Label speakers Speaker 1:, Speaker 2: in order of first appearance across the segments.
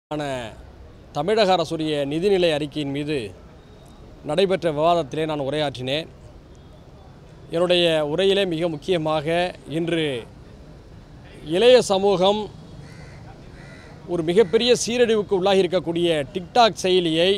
Speaker 1: ஆன தமிழக அரசுடைய நிதிநிலை அறிக்கையின் மீது நடைபெற்ற விவாதத்திலே நான் உரையாற்றினேன் என்னுடைய உரையிலே மிக முக்கியமாக இன்று இளைய சமூகம் ஒரு மிகப்பெரிய சீரழிவுக்கு உள்ளாகி இருக்கக்கூடிய டிக்டாக் செயலியை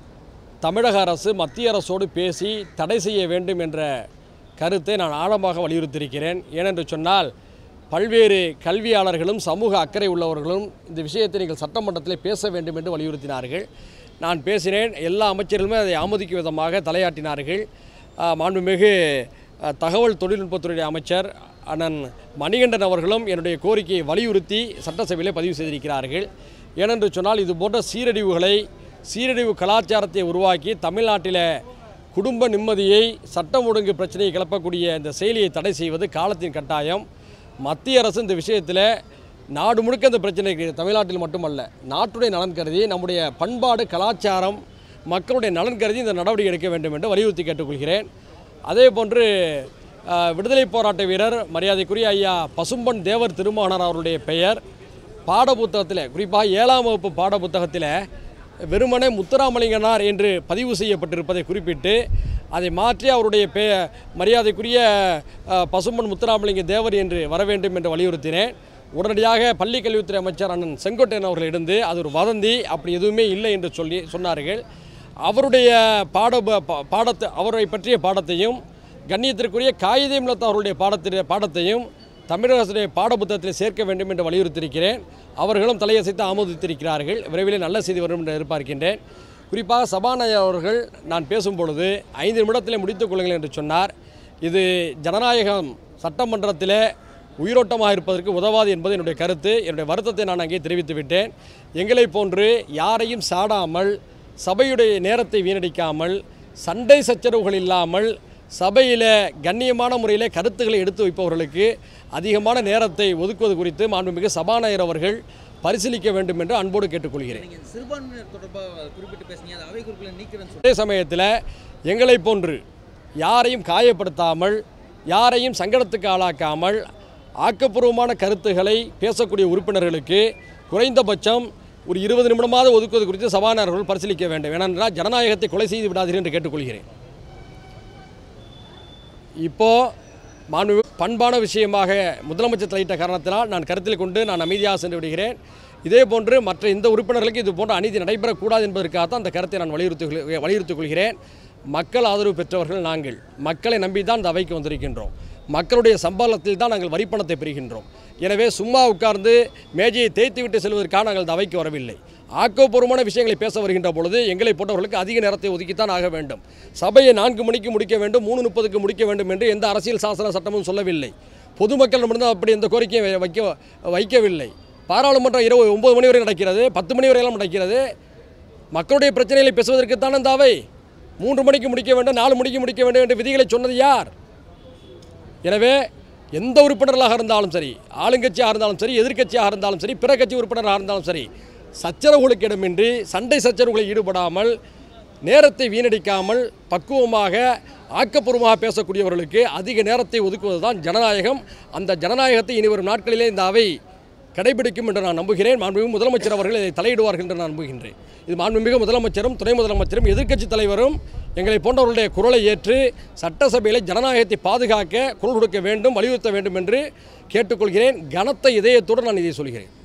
Speaker 1: தமிழக அரசு மத்திய அரசோடு பேசி தடை செய்ய வேண்டும் என்ற கருத்தை நான் ஆழமாக வலியுறுத்தியிருக்கிறேன் ஏனென்று சொன்னால் பல்வேறு கல்வியாளர்களும் சமூக அக்கறை உள்ளவர்களும் இந்த விஷயத்தை நீங்கள் சட்டமன்றத்தில் பேச வேண்டும் என்று வலியுறுத்தினார்கள் நான் பேசினேன் எல்லா அமைச்சர்களுமே அதை ஆமோதிக்கும் விதமாக தலையாட்டினார்கள் ஆ, மாண்புமிகு ஆ, தகவல் தொழில்நுட்பத்துறை அமைச்சர் அண்ணன் மணிகண்டன் அவர்களும் என்னுடைய கோரிக்கையை வலியுறுத்தி சட்டசபையிலே பதிவு செய்திருக்கிறார்கள் ஏனென்று சொன்னால் இது போன்ற சீரழிவுகளை சீரழிவு கலாச்சாரத்தை உருவாக்கி தமிழ்நாட்டில் குடும்ப நிம்மதியை சட்டம் ஒழுங்கு பிரச்சனையை கிளப்பக்கூடிய இந்த செயலியை தடை செய்வது காலத்தின் கட்டாயம் மத்திய அரசு இந்த விஷயத்தில் நாடு முழுக்க இந்த பிரச்சனைக்கு தமிழ்நாட்டில் மட்டுமல்ல நாட்டுடைய நலன் கருதி நம்முடைய பண்பாடு கலாச்சாரம் மக்களுடைய நலன் கருதி இந்த நடவடிக்கை எடுக்க வேண்டும் என்று வலியுறுத்தி கேட்டுக்கொள்கிறேன் அதே போன்று அஹ், விடுதலை போராட்ட வீரர் மரியாதைக்குரிய ஐயா பசும்பன் தேவர் திருமானார் அவருடைய பெயர் பாடப்புத்தகத்தில் குறிப்பாக ஏழாம் வகுப்பு பாடப்புத்தகத்தில் வெறுமனே முத்துராமலிங்கனார் என்று பதிவு செய்யப்பட்டிருப்பதை குறிப்பிட்டு அதை மாற்றி அவருடைய பே மரியாதைக்குரிய அஹ், பசும்பொன் முத்துராமலிங்க தேவர் என்று வர வேண்டும் என்று வலியுறுத்தினேன் உடனடியாக பள்ளிக் கல்வித்துறை அமைச்சர் அண்ணன் செங்கோட்டையன் அவர்கள் இருந்து அது ஒரு வதந்தி அப்படி எதுவுமே இல்லை என்று சொல்லி சொன்னார்கள் அவருடைய பாட பா- பாடத்தை அவரை பற்றிய பாடத்தையும் கண்ணியத்திற்குரிய காகிதம் இல்லத்த அவருடைய பாடத்திய பாடத்தையும் தமிழக அரசுடைய பாடப்புத்தகத்தில் சேர்க்க வேண்டும் என்று வலியுறுத்தியிருக்கிறேன் அவர்களும் தலையசைத்து ஆமோதித்திருக்கிறார்கள் விரைவிலே நல்ல செய்தி வரும் என்று எதிர்பார்க்கின்றேன் குறிப்பாக சபாநாயகர் அவர்கள் நான் பேசும் பொழுது ஐந்து நிமிடத்திலே முடித்துக் கொள்ளுங்கள் என்று சொன்னார் இது ஜனநாயகம் சட்டமன்றத்திலே உயிரோட்டமாக இருப்பதற்கு உதவாது என்பது என்னுடைய கருத்து என்னுடைய வருத்தத்தை நான் அங்கே தெரிவித்து விட்டேன் எங்களை போன்று யாரையும் சாடாமல் சபையுடைய நேரத்தை வீணடிக்காமல் சண்டை சச்சரவுகள் இல்லாமல் சபையில் கண்ணியமான முறையில் கருத்துக்களை எடுத்து வைப்பவர்களுக்கு அதிகமான நேரத்தை ஒதுக்குவது குறித்து மாண்புமிகு சபாநாயகர் அவர்கள் பரிசீலிக்க வேண்டும் என்று அன்போடு கேட்டுக்கொள்கிறேன்
Speaker 2: நீங்க சிறுபான்மையினர் தொடர்பாக குறிப்பிட்டு பேசுனீங்க அது அவை குறிப்பில் நீக்கிறேன்னு
Speaker 1: அதே சமயத்தில் எங்களை போன்று யாரையும் காயப்படுத்தாமல் யாரையும் சங்கடத்துக்கு ஆளாக்காமல் ஆக்கப்பூர்வமான கருத்துக்களை பேசக்கூடிய உறுப்பினர்களுக்கு குறைந்தபட்சம் ஒரு இருபது நிமிடமாவது ஒதுக்குவது குறித்து சபாநாயகர்கள் பரிசீலிக்க வேண்டும் ஏனென்றால் ஜனநாயகத்தை கொலை செய்து விடாதீர்கள் என்று கேட்டுக்கொள்கிறேன் இப்போ மாண்பு பண்பான விஷயமாக முதலமைச்சர் தலையிட்ட காரணத்தினால் நான் கருத்தில் கொண்டு நான் அமைதியாக சென்று விடுகிறேன் இதே போன்று மற்ற இந்த உறுப்பினர்களுக்கு இது போன்ற அநீதி நடைபெறக்கூடாது என்பதற்காக தான் அந்த கருத்தை நான் வலியுறுத்தி கொள்- வலியுறுத்திக் கொள்கிறேன் மக்கள் ஆதரவு பெற்றவர்கள் நாங்கள் மக்களை நம்பி தான் இந்த அவைக்கு வந்திருக்கின்றோம் மக்களுடைய சம்பளத்தில் தான் நாங்கள் வரிப்பணத்தை பெறுகின்றோம் எனவே சும்மா உட்கார்ந்து மேஜையை தேய்த்து விட்டு செல்வதற்காக நாங்கள் இந்த அவைக்கு வரவில்லை ஆக்கப்பூர்வமான விஷயங்களை பேச வருகின்ற பொழுது எங்களை போன்றவர்களுக்கு அதிக நேரத்தை ஒதுக்கித்தான் ஆக வேண்டும் சபையை நான்கு மணிக்கு முடிக்க வேண்டும் மூணு முப்பதுக்கு முடிக்க வேண்டும் என்று எந்த அரசியல் சாசன சட்டமும் சொல்லவில்லை பொதுமக்களிடமிருந்து அப்படி எந்த கோரிக்கையை வை- வைக்க வைக்கவில்லை பாராளுமன்றம் இரவு ஒன்பது மணி வரை நடக்கிறது பத்து மணி வரையெல்லாம் நடக்கிறது மக்களுடைய பிரச்சனைகளை பேசுவதற்குத்தான் இந்த அவை மூன்று மணிக்கு முடிக்க வேண்டும் நாலு மணிக்கு முடிக்க வேண்டும் என்று விதிகளை சொன்னது யார் எனவே எந்த உறுப்பினர்களாக இருந்தாலும் சரி ஆளுங்கட்சியாக இருந்தாலும் சரி எதிர்க்கட்சியாக இருந்தாலும் சரி பிற கட்சி உறுப்பினராக இருந்தாலும் சரி சச்சரவுகளுக்கு இடமின்றி சண்டை சச்சரவுகளில் ஈடுபடாமல் நேரத்தை வீணடிக்காமல் பக்குவமாக ஆக்கப்பூர்வமாக பேசக்கூடியவர்களுக்கு அதிக நேரத்தை ஒதுக்குவது தான் ஜனநாயகம் அந்த ஜனநாயகத்தை இனி வரும் நாட்களிலே இந்த அவை கடைபிடிக்கும் என்று நான் நம்புகிறேன் மாண்புமிகு முதலமைச்சர் அவர்கள் இதை தலையிடுவார்கள் என்று நான் நம்புகின்றேன் இது மாண்புமிகு முதலமைச்சரும் துணை முதலமைச்சரும் எதிர்க்கட்சி தலைவரும் எங்களை போன்றவர்களுடைய குரலை ஏற்று சட்டசபையில் ஜனநாயகத்தை பாதுகாக்க குரல் கொடுக்க வேண்டும் வலியுறுத்த வேண்டும் என்று கேட்டுக்கொள்கிறேன் கனத்த இதயத்துடன் நான் இதை சொல்கிறேன்